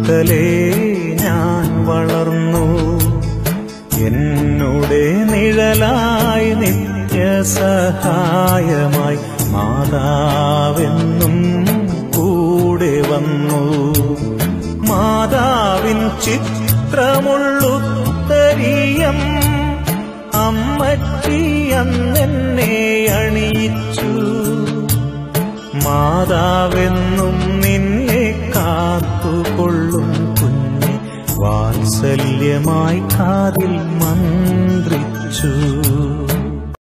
പൈതലേ ഞാൻ വളർന്നു എന്നുടെ നിഴലായി നിത്യസഹായമായി മാതാവെന്നും കൂടെ വന്നു മാതാവിൻ ചിത്രമുള്ളുത്തരീയം അമ്മച്ചി അന്നെന്നെ അണിയിച്ചു മാതാവെന്നും നിന്നെ കാത്തുകൊള്ളും കുഞ്ഞെ വാത്സല്യമായി കാതിൽ മന്ത്രിച്ചു